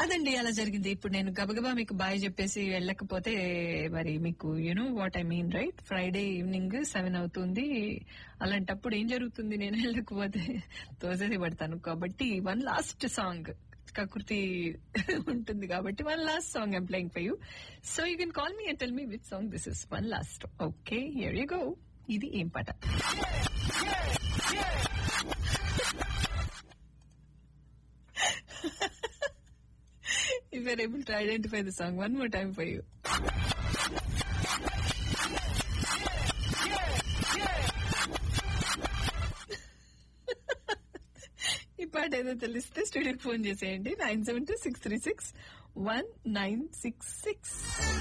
అదండి అలా జరిగింది ఇప్పుడు నేను గబగబా మీకు బాయ్ చెప్పేసి వెళ్ళకపోతే మరి మీకు you know what I mean right Friday evening seven అవుతుంది అలాంటప్పుడు ఏం జరుగుతుంది నేను వెళ్ళకపోతే తోసేసి పడతాను కాబట్టి వన్ లాస్ట్ సాంగ్ కకృతి ఉంటుంది కాబట్టి one last song I'm playing for you so you can call me and tell me with song this is one last okay here you go ఇది ఏం పాట If you're able to identify the song, one more time for you. ఈ పాట ఏదో తెలిస్తే స్టూడియోకి phone చేసేయండి nine seven two six three six one nine six six